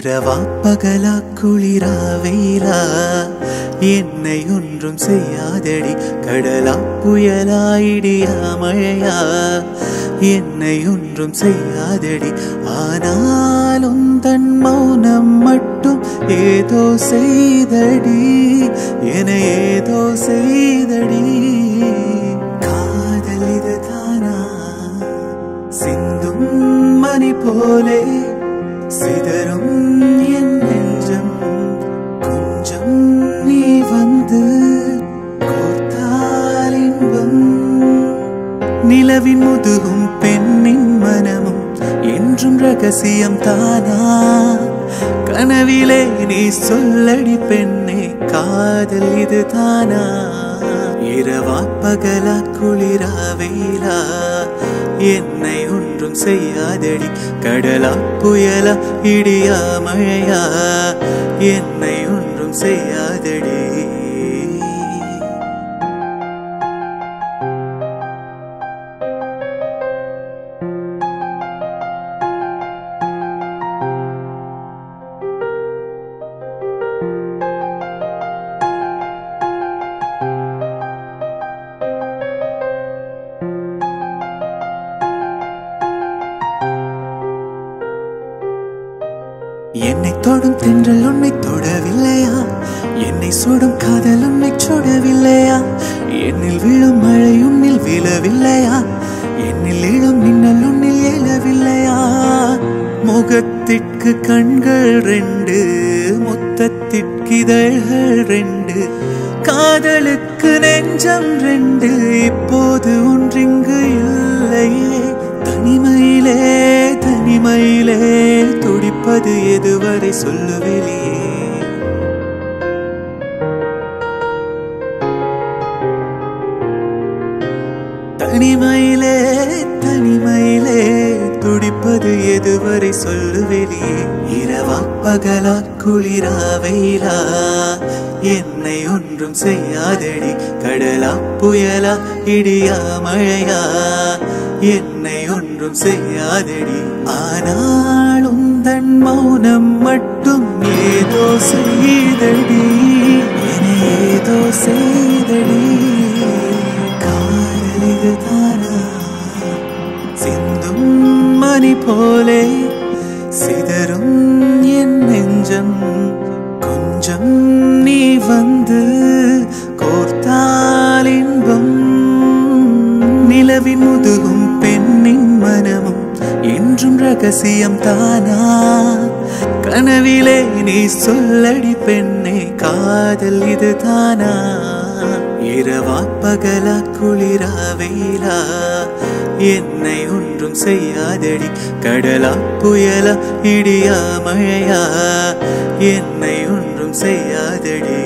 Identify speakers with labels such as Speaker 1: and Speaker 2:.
Speaker 1: இரவா பகலா குளிரா வெயிலா என்னை ஒன்றும் செய்யாதடி கடலா புயலா இடியா மழையா என்னை ஒன்றும் செய்யாதடி ஆனாலும் தன் மௌனம் மட்டும் ஏதோ செய்தடி என ஏதோ செய்தடி காதல் இதுதானா சிந்தும் மணி போலே சிதறும் என் நெஞ்சம் கொஞ்சம் நீ வந்து கோர்த்தால் இன்பம் நிலவின் முதுகும் பெண்ணின் மனமும் என்றும் ரகசியம் தானா கனவிலே நீ சொல்லடி பெண்ணே காதல் இது தானா இரவா பகலா குளிரா வெயிலா என்னை ஒன்றும் செய்யாதடி கடலா புயலா இடியா மழையா என்னை ஒன்றும் செய்யாதடி என்னை தொடும் தென்றல் உன்னை தொடவில்லையா என்னை சுடும் காதல் உன்னை சுடவில்லையா என்னில் விழும் மழை உன்னில் விழவில்லையா என்னில் இழும் மின்னல் உன்னில் எழவில்லையா முகத்திற்கு கண்கள் ரெண்டு முத்தத்திற்கு இதழ்கள் ரெண்டு காதலுக்கு நெஞ்சம் ரெண்டு இப்போது ஒன்றிங்கு இல்லையே தனிமையிலே தனிமையிலே துடிப்பது எதுவரை சொல்லுவெளியே தனிமையிலே தனிமையிலே துடிப்பது எதுவரை சொல்லுவெளியே இரவா பகலா குளிரா வெயிலா என்னை ஒன்றும் செய்யாதடி கடலா புயலா இடியா மழையா என்னை ஒன்றும் செய்யாதடி ஆனாலும் தன் மௌனம் மட்டும் ஏதோ செய்தடி என ஏதோ செய்தடி காதலிது தானா சிந்தும் மணி போலே சிதறும் என் நெஞ்சம் கொஞ்சம் நீ வந்து கோர்த்தால் இன்பம் நிலவின் முதுகும் பெண்ணின் மனமும் என்றும் ரகசியம் தானா கனவிலே நீ சொல்லடி பெண்ணே காதல் இது தானா இரவா பகலா குளிரா வெயிலா என்னை ஒன்றும் செய்யாதடி கடலா புயலா இடியா மழையா என்னை ஒன்றும் செய்யாதடி